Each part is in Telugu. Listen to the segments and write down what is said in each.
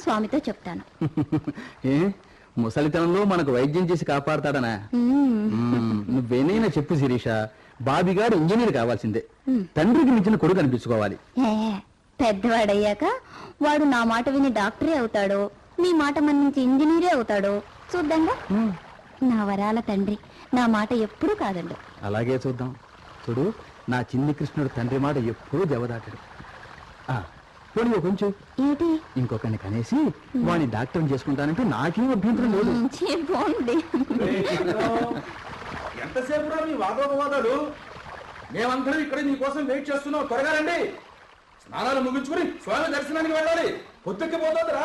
స్వామితో చెప్తాను ఏ ముసలితనంలో మనకు వైద్యం చేసి కాపాడతాడనా మ్మ్. మ్మ్, నువ్వేనైనా చెప్పు శిరీష బాబిగాడు ఇంజనీర్ కావాల్సిందే తండ్రికి మించిన కొడుకు అనిపించుకోవాలి ఏ, పెద్దవాడయ్యాక వాడు నా మాట విని డాక్టరే అవుతాడో మీ మాట మన్నించి ఇంజనీరే అవుతాడో చూద్దాంగా నా వరాల తండ్రి నా మాట ఎప్పుడూ కాదండు అలాగే చూద్దాం చూడు నా చిన్ని కృష్ణుడు తండ్రి మాట ఎప్పుడూ దెబ్బదాటాడు ఆ, పోనీ ఓ కొంచెం ఏమిటి ఇంకొకరిని కనేసి వాడిని డాక్టర్ చేసుకుంటానంటే నాకేం అభ్యంతరం లేదు మ్మ్, ఛీ, పోండి ఎంతసేపు రా మీ వాదోపవాదాలు మేమందరం ఇక్కడ నీకోసం వెయిట్ చేస్తున్నాం త్వరగా రండి స్నానాలు ముగించుకుని స్వామి దర్శనానికి వెళ్ళాలి పొద్దుక్కిపోతుందిరా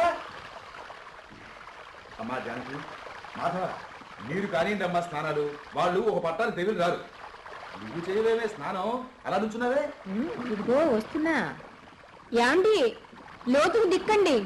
అమ్మా జానకి మాధవ మీరు కానివ్వండి స్నానాలు వాళ్ళు ఒక పట్టాలు తెగులు రారు నువ్వు చేయలేవే స్నానం అలా నుంచున్నావే ఇదిగో వస్తున్నా యాండి లోతుకు దిక్కండి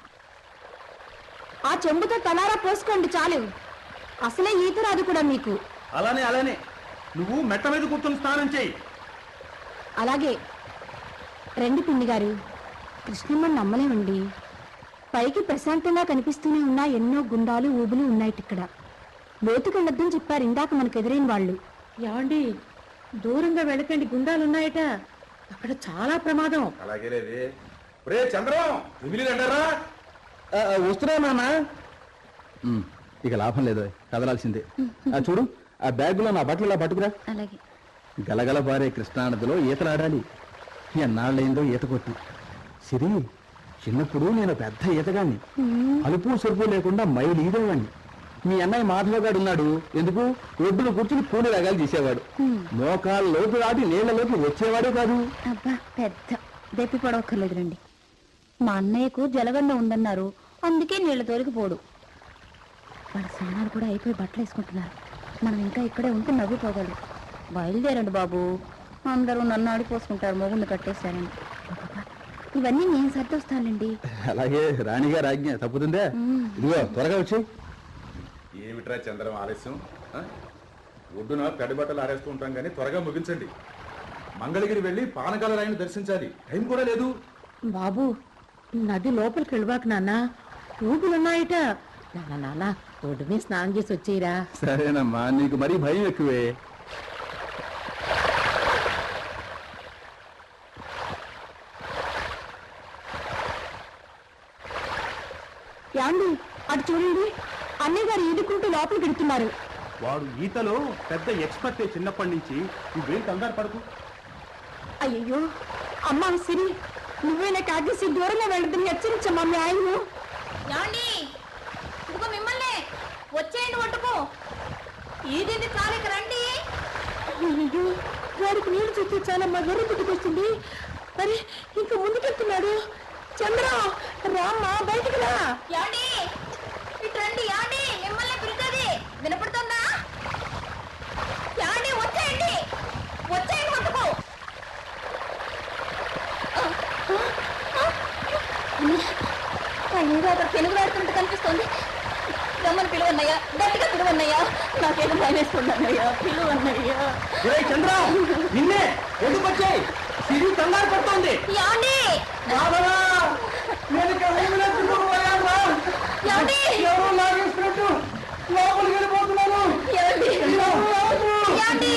ఆ చెంబుతో తలారా పోసుకోండి చాలు అసలే ఈత రాదు కూడా మీకు అలానే అలానే నువ్వు మెట్ట మీద కూర్చొని స్నానం చేయి అలాగే రండి పిన్ని గారు కృష్ణమ్మని నమ్మలేమండి పైకి ప్రశాంతంగా కనిపిస్తూనే ఉన్న ఎన్నో గుండాలు ఊబులు ఉన్నాయి ఇక్కడ లోతుకెళ్ళొద్దని చెప్పారు ఇందాక మనకు ఎదురైన వాళ్ళు ఏమండి దూరంగా వెళ్ళకండి గుండాలున్నాయట అక్కడ చాలా ప్రమాదం అలాగే లేదే రే చంద్రం ఎమిలి అంటారా ఆ, ఆ, వస్తున్నా నాన్న మ్మ్, ఇక లాభం లేదు కదలాల్సిందే ఆ, చూడు ఆ బ్యాగులో నా బట్టలు ఇలా పట్టుకురా అలాగే గలగల పారే కృష్ణానదిలో ఈతలాడాలి ఎన్నాళ్ళైందో ఈత కొట్టి సిరి చిన్నప్పుడు నేను పెద్ద ఈతగాన్ని అలుపు సొరుపు లేకుండా మైలు ఈదేవాణ్ణి మీ అన్నయ్య మాధవగాడు ఉన్నాడు ఎందుకు ఒడ్డున కూర్చుని కూలి రగాలు తీసేవాడు మోకాళ్ళ లోతు దాటి నీళ్లలోకి వచ్చేవాడే కాదు అబ్బా పెద్ద దెప్పి పడవక్కర్లేదు రండి మా అన్నయ్యకు జలగండ ఉందన్నారు అందుకే నీళ్ళ తోలికి పోడు వాళ్ళ స్నానాలు కూడా అయిపోయి బట్టలు వేసుకుంటున్నారు మనం ఇంకా ఇక్కడే ఉంటే నవ్వుకోగలరు బయలుదేరండి బాబు అందరూ నన్ను ఆడిపోసుకుంటారు మొగుండు కట్టేశారని అబ్బబ్బా, ఇవన్నీ నేను సర్దొస్తానండి అలాగే రాణిగారు ఆజ్ఞ తప్పుతుందే ఇదిగో త్వరగా వచ్చి ఏమిట్రా చంద్రం ఆలస్యం ఆ? ఒడ్డున పెద్ద బట్టలు ఆరేస్తూ ఉంటాం కానీ త్వరగా ముగించండి మంగళగిరి వెళ్ళి పానకాల రాయిని దర్శించాలి టైం కూడా లేదు బాబు నది లోపలికి వెళ్ళబాక నాన్న ఊపులున్నాయట నాన్న నాన్న రోడ్డు మీద స్నానం చేసి వచ్చేయరా సరేనమ్మా నీకు మరీ భయం ఎక్కువే యాండి అటు చూడండి అన్నయ్య గారు ఈదుకుంటూ లోపలికి వెళ్తున్నారు వాడు ఈతలో పెద్ద ఎక్స్పర్ట్ చిన్నప్పటి నుంచి నువ్వేం కంగారు పడకు అయ్యో అమ్మా సిరి నువ్వేనా కాగేసి దూరంగా వెళ్ళదని హెచ్చరించమ్మా మీ ఆయన్ను ఏమండి ఇదిగో మిమ్మల్ని వచ్చేయండి ఒట్టుకు ఇది చాలిక రండి అయ్యో వాడికి నీళ్లు చూస్తే చాలా మా గొర్రె పుట్టుకొస్తుంది అరే ఇంకా ముందుకెళ్తున్నాడు చంద్ర రామ్మా బయటికి రా ఏమండి ఇటు రండి ఏమండి మిమ్మల్ని పిలుస్తుంది వినపడుతుందా ఏమండి వచ్చేయండి వచ్చేయండి ఒట్టుకు ఏదో అక్కడ పెనుగులాడుతున్నట్టు కనిపిస్తుంది రమ్మని పిలువన్నయ్యా గట్టిగా పిలువన్నయ్యా నాకేదో భయం వేస్తుంది అన్నయ్యా పిలువన్నయ్యా చంద్ర నిన్నే ఎందుకు వచ్చాయి సిరి కంగారు పడుతోంది ఏమండి నేను ఇక్కడ ఊపిరేసుకుంటూ పోయానురా. ఏమండి ఎవరో లాగేస్తున్నట్టు లోపలికి వెళ్ళిపోతున్నాను ఏమండి ఏమండి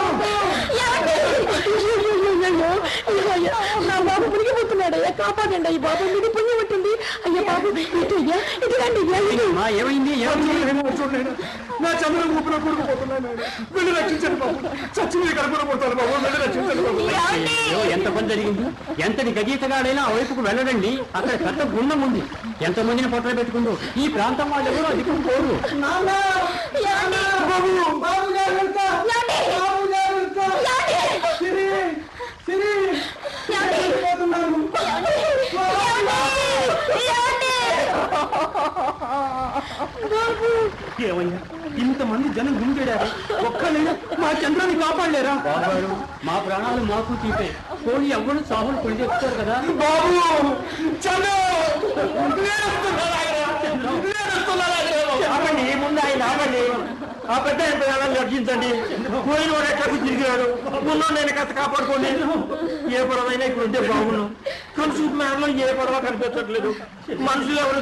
ఏమండి నా బాబు మునిగిపోతున్నాడు అయ్యా కాపాడండి అయ్యి బాబు మీకు పుణ్యం ఉంటుంది అయ్యా బాబు ఇటు అయ్యా ఇటు రండి అయ్యా ఇటు. ఏమైంది చూడండి నా చంద్రం ఊపిరి కూడుకుపోతున్నాను వెళ్ళి రక్షించండి బాబు చచ్చి మీద కడుపులో పోతాను బాబు వెళ్ళి రక్షించండి బాబు అయ్యో, ఎంత పని జరిగింది ఎంతటి గజీతగాడైనా ఆ వైపుకు వెళ్ళడండి అక్కడ పెద్ద గుండం ఉంది ఎంత మందిని పొట్టలు పెట్టుకుందో ఈ ప్రాంతం వాళ్ళు ఎవరు అధికం పోరు నాన్న బాబు బాబు జాగ్రత్త బాబు జాగ్రత్త సిరి సిరి వెళ్ళిపోతున్నాను ఏమయ్యా ఇంతమంది జనం గుంజారు ఒక్కలేరు మా చంద్రాన్ని కాపాడలేరా మా ప్రాణాలు మాకు తీపే పోయి ఎవరు సాగులు కొడి చెప్తారు కదా బాబు చంద్ర నేను వస్తున్నాను నేను వస్తున్నాను ఆపండి ముందు ఆయన ఆపండి ఆ పెద్ద ఆయన ప్రాణాలు రక్షించండి పోయిన వాడు ఎట్లకు తిరిగాడు ఉన్న నేను కథ కాపాడుకోండి ఏ పడవైనా ఇక్కడ ఉంటే బాగున్నాం కానీ చూపు మేడలో ఏ పడవ కనిపించట్లేదు మనుషులు ఎవరు